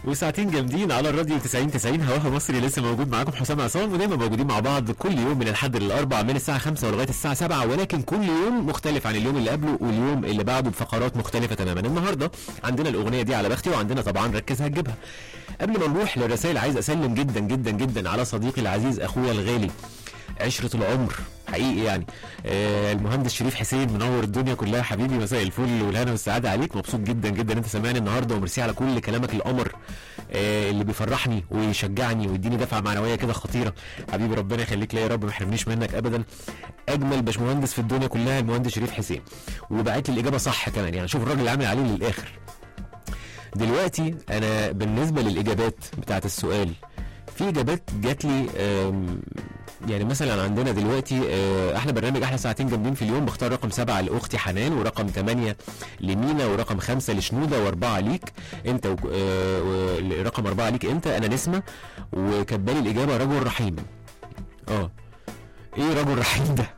وساعتين جامدين على الراديو 90 90 هواها مصري لسه موجود معاكم حسام عصام ودايما موجودين مع بعض كل يوم من الحد للاربع من الساعه 5 ولغايه الساعه 7 ولكن كل يوم مختلف عن اليوم اللي قبله واليوم اللي بعده بفقرات مختلفه تماما النهارده عندنا الاغنيه دي على بختي وعندنا طبعا ركز هتجيبها قبل ما نروح للرسائل عايز اسلم جدا جدا جدا على صديقي العزيز اخويا الغالي عشرة العمر حقيقي يعني آه المهندس شريف حسين منور الدنيا كلها حبيبي مساء الفل والهنا والسعاده عليك مبسوط جدا جدا انت سامعني النهارده وميرسي على كل كلامك القمر آه اللي بيفرحني ويشجعني ويديني دفعه معنويه كده خطيره حبيبي ربنا يخليك ليا يا رب ما يحرمنيش منك ابدا اجمل باشمهندس في الدنيا كلها المهندس شريف حسين وبعت لي الاجابه صح كمان يعني شوف الراجل اللي عامل عليه للاخر دلوقتي انا بالنسبه للاجابات بتاعت السؤال في اجابات جات لي آم، يعني مثلا عندنا دلوقتي آه، احلى برنامج احلى ساعتين جامدين في اليوم بختار رقم سبعة لاختي حنان ورقم ثمانية لمينا ورقم خمسة لشنودة واربعة ليك انت وك- آه، و- رقم اربعة ليك انت انا نسمة وكاتبالي الاجابة رجل رحيم اه ايه رجل رحيم ده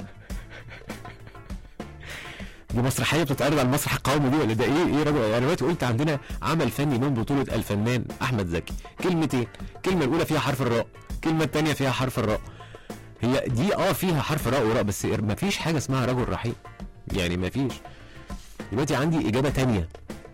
دي مسرحيه بتتعرض على المسرح القومي دي ولا ده ايه ايه رجل يعني دلوقتي قلت عندنا عمل فني من بطوله الفنان احمد زكي كلمتين الكلمه الاولى فيها حرف الراء الكلمه الثانيه فيها حرف الراء هي دي اه فيها حرف راء وراء بس ما فيش حاجه اسمها رجل رحيم يعني ما فيش دلوقتي عندي اجابه تانية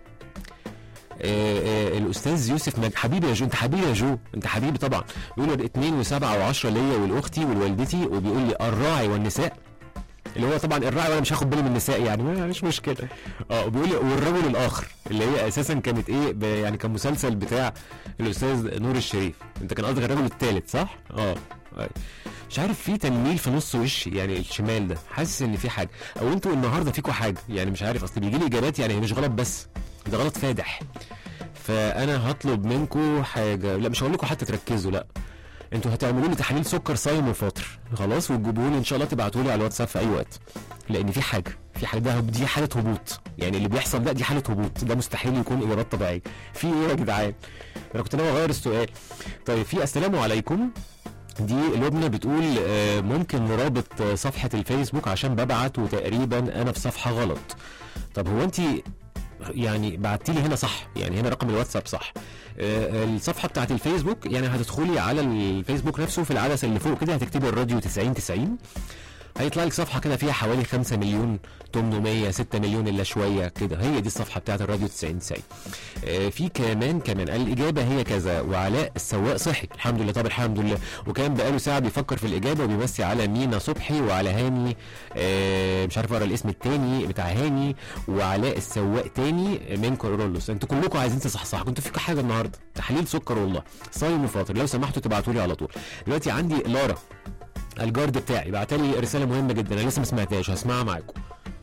آه آه الاستاذ يوسف مج... حبيبي يا جو انت حبيبي يا جو انت حبيبي طبعا بيقول اتنين وسبعة وعشرة ليا ولاختي ولوالدتي وبيقول لي الراعي والنساء اللي هو طبعا الراعي وانا مش هاخد بالي من النساء يعني ما- مش مشكله اه بيقول لي والرجل الاخر اللي هي اساسا كانت ايه ب- يعني كان مسلسل بتاع الاستاذ نور الشريف انت كان قصدك الرجل الثالث صح اه أي. مش عارف في تنميل في نص وشي يعني الشمال ده حاسس ان في حاجه او انتوا النهارده فيكوا حاجه يعني مش عارف اصل بيجي لي اجابات يعني هي مش غلط بس ده غلط فادح فانا هطلب منكم حاجه لا مش هقول لكم حتى تركزوا لا انتوا هتعملوا لي تحاليل سكر صايم وفاطر خلاص وتجيبوه لي ان شاء الله تبعتوا لي على الواتساب في اي وقت لان في حاجه في حاجه ده دي حاله هبوط يعني اللي بيحصل ده دي حاله هبوط ده مستحيل يكون اجابات طبيعيه في ايه يا جدعان انا كنت ناوي اغير السؤال طيب في السلام عليكم دي لبنى بتقول آه، ممكن نرابط آه، صفحة الفيسبوك عشان ببعت وتقريبا أنا في صفحة غلط طب هو أنت يعني بعتي لي هنا صح يعني هنا رقم الواتساب صح آه، الصفحه بتاعت الفيسبوك يعني هتدخلي على الفيسبوك نفسه في العدسه اللي فوق كده هتكتبي الراديو 90 90 هيطلع لك صفحه كده فيها حوالي 5 مليون 800 6 مليون الا شويه كده هي دي الصفحه بتاعت الراديو 90 90 آه، في كمان كمان قال الاجابه هي كذا وعلاء السواق صحي الحمد لله طب الحمد لله وكان بقاله ساعه بيفكر في الاجابه وبيمسي على مينا صبحي وعلى هاني آه، مش عارف اقرا الاسم التاني بتاع هاني وعلاء السواق تاني من كورولوس انتوا كلكم عايزين تصحصحوا كنتوا فيكم حاجه النهارده تحليل سكر والله صايم وفاطر لو سمحتوا تبعتوا لي على طول دلوقتي عندي لارا الجارد بتاعي بعتلي رساله مهمه جدا انا لسه ما سمعتهاش هسمعها معاكم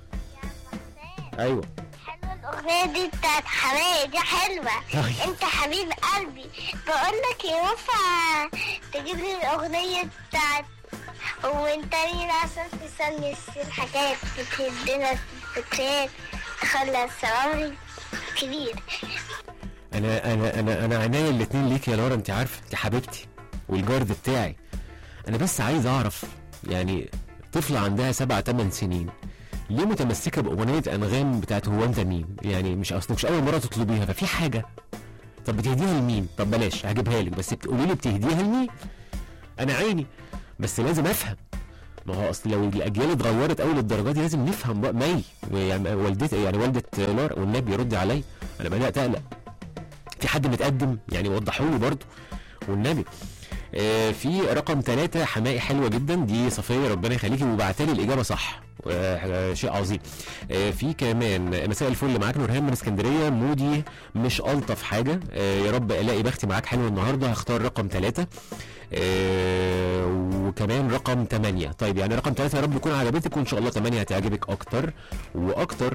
ايوه حلوة الأغنية دي بتاعت حماية دي حلوة طيب. أنت حبيب قلبي بقول لك ينفع تجيب لي الأغنية بتاعت وأنت مين عشان تسمي الحاجات بتدينا الفكرات تخلص عمري كبير انا انا انا انا عينيا الاتنين ليك يا لارا انت عارفه انت حبيبتي والجارد بتاعي انا بس عايز اعرف يعني طفله عندها سبع ثمان سنين ليه متمسكه باغنيه انغام بتاعت هو انت مين يعني مش اصلا مش اول مره تطلبيها ففي حاجه طب بتهديها لمين طب بلاش هجيبها لك بس بتقولي لي بتهديها لمين انا عيني بس لازم افهم ما هو اصل لو الاجيال اتغيرت قوي للدرجه دي لازم نفهم بقى مي يعني والدتي يعني والده لارا والنبي يرد عليا انا بدات اقلق في حد متقدم يعني وضحوا لي برضه والنبي آه، في رقم ثلاثة حمائي حلوة جدا دي صفية ربنا يخليكي وبعتلي الإجابة صح آه، شيء عظيم آه، في كمان مساء الفل معاك نورهان من اسكندرية مودي مش ألطف حاجة آه، يا رب ألاقي بختي معاك حلو النهاردة هختار رقم ثلاثة آه، وكمان رقم 8 طيب يعني رقم 3 يا رب يكون عجبتك وان شاء الله 8 هتعجبك اكتر واكتر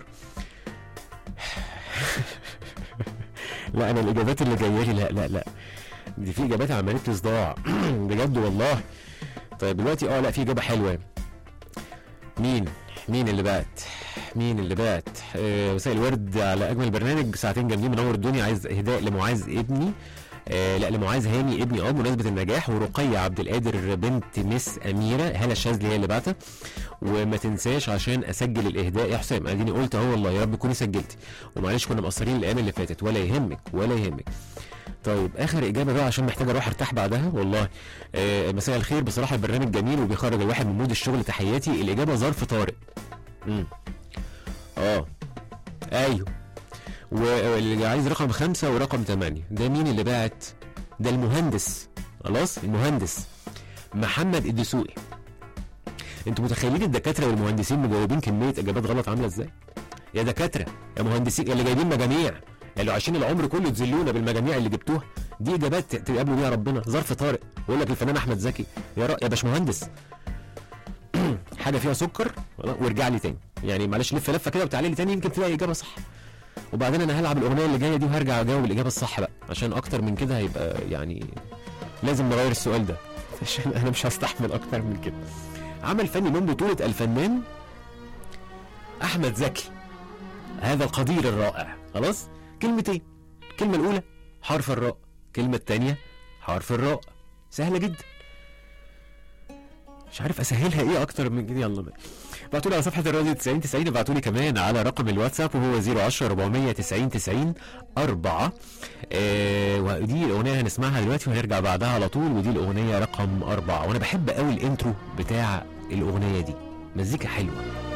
لا انا الاجابات اللي جايه لي لا لا لا دي في اجابات عملت لي صداع بجد والله طيب دلوقتي اه لا في اجابه حلوه مين مين اللي بعت مين اللي بعت آه مساء الورد على اجمل برنامج ساعتين جامدين منور الدنيا عايز اهداء لمعاذ ابني آه لا لمعاذ هاني ابني اه بمناسبه النجاح ورقيه عبد القادر بنت مس اميره هلا الشاذلي هي اللي بعتها وما تنساش عشان اسجل الاهداء يا حسام اديني قلت اهو والله يا رب تكوني سجلتي ومعلش كنا مقصرين الايام اللي فاتت ولا يهمك ولا يهمك طيب اخر اجابه بقى عشان محتاج اروح ارتاح بعدها والله آه مساء الخير بصراحه البرنامج جميل وبيخرج الواحد من مود الشغل تحياتي الاجابه ظرف طارئ امم اه ايوه واللي عايز رقم خمسة ورقم ثمانية ده مين اللي باعت ده المهندس خلاص المهندس محمد الدسوقي انتوا متخيلين الدكاتره والمهندسين مجاوبين كميه اجابات غلط عامله ازاي يا دكاتره يا مهندسين يا اللي جايبين مجاميع يا اللي عايشين العمر كله تذلونا بالمجاميع اللي جبتوها دي اجابات تقابلوا بيها ربنا ظرف طارئ يقول لك الفنان احمد زكي يا رأ... يا باشمهندس حاجه فيها سكر خلاص، وارجع لي تاني يعني معلش لف لفه كده وتعالى لي تاني يمكن تلاقي اجابه صح وبعدين انا هلعب الاغنيه اللي جايه دي وهرجع اجاوب الاجابه الصح بقى عشان اكتر من كده هيبقى يعني لازم نغير السؤال ده عشان انا مش هستحمل اكتر من كده عمل فني من بطوله الفنان احمد زكي هذا القدير الرائع خلاص كلمتين الكلمه الاولى حرف الراء الكلمه الثانيه حرف الراء سهله جدا مش عارف اسهلها ايه اكتر من كده يلا بقى ابعتوا لي على صفحه الراديو 90 90 ابعتوا لي كمان على رقم الواتساب وهو 010 490 90 4 آه ودي الاغنيه هنسمعها دلوقتي وهنرجع بعدها على طول ودي الاغنيه رقم أربعة وانا بحب قوي الانترو بتاع الاغنيه دي مزيكا حلوه